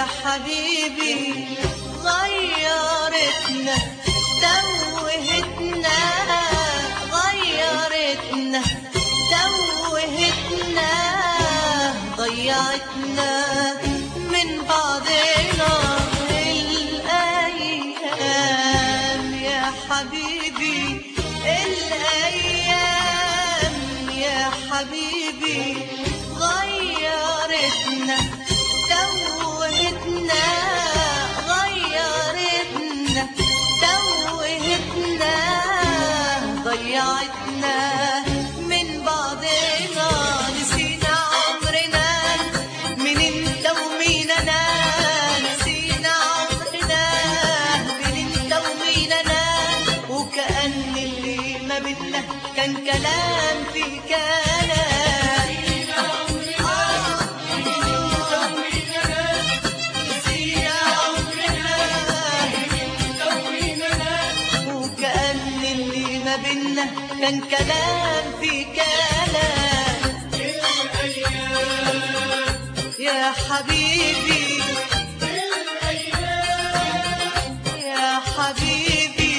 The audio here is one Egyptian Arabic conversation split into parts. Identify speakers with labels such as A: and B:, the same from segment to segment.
A: حبيبي غيرتنا توهتنا غيرتنا توهتنا ضيعتنا من بعضنا الأيام يا حبيبي الأيام يا حبيبي غيرتنا توهتنا غيرتنا توهتنا ضيعتنا من بعضنا نسينا عمرنا من انت ومين انا نسينا عمرنا من انت ومين انا وكأن اللي ما بينا كان كلام في كلام نسينا عمرنا وكأن اللي ما بينا كان كلام في كلام يا حبيبي يا حبيبي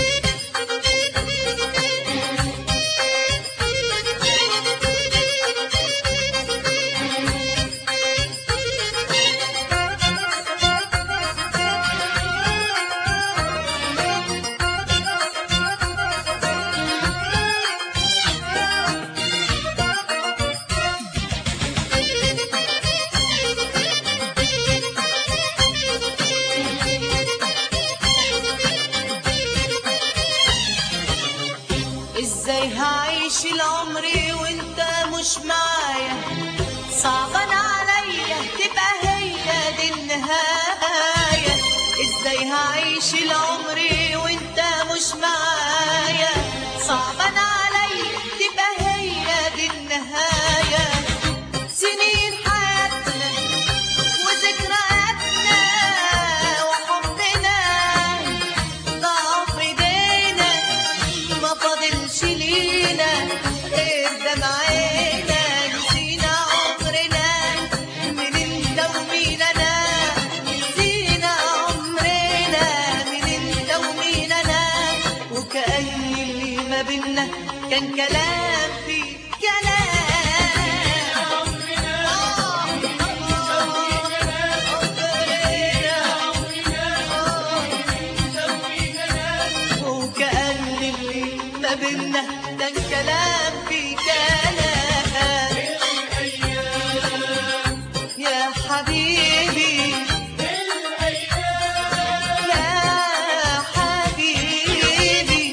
A: ازاي هعيش العمر وانت مش معايا صعبان عليا تبقى هي دي النهاية ازاي هعيش العمر وانت مش معايا صعبان عليا تبقى هي دي النهاية سنين حياتنا وذكرياتنا وحبنا ضاعوا في ايدينا ما فاضلش لينا غير دمعنا نسينا عمرنا من انت ومين انا نسينا عمرنا من انت ومين انا وكأن اللي ما بينا كان كلام في كلام وكأن اللي ما بينا كان كلام في كلام يا حبيبي يا حبيبي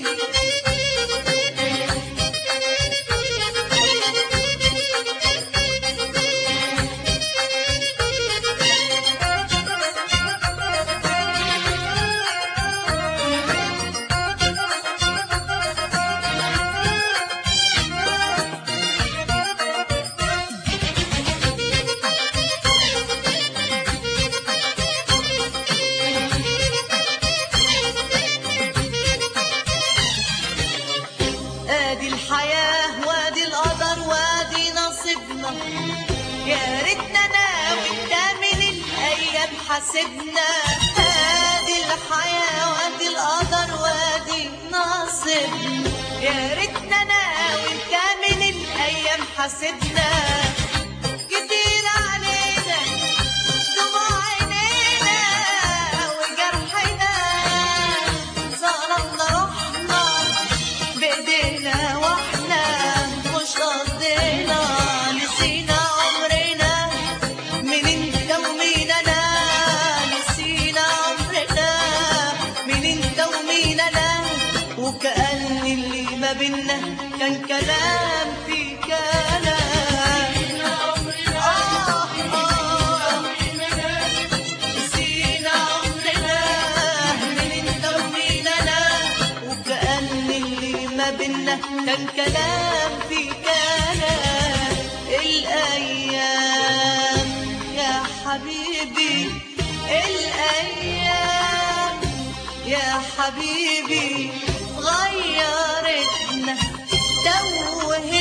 A: ادي الحياة وادي القدر وادي نصيبنا يا ريتنا انا وانت من الايام حاسبنا ادي الحياة وادي القدر وادي نصيبنا يا ريتنا انا وانت من الايام حاسبنا كتير علينا دموع عينينا وجرحنا ظلمنا روحنا بايدينا واحنا مش قصدنا نسينا عمرنا من انت ومين انا نسينا عمرنا من انت ومين انا وكأن اللي ما بينا كان كلام في كلام آه آه نسينا عمرنا من انت ومين انا وكأن اللي ما بينا كان كلام في كلام الأيام يا حبيبي الأيام يا حبيبي غيرتنا توهتنا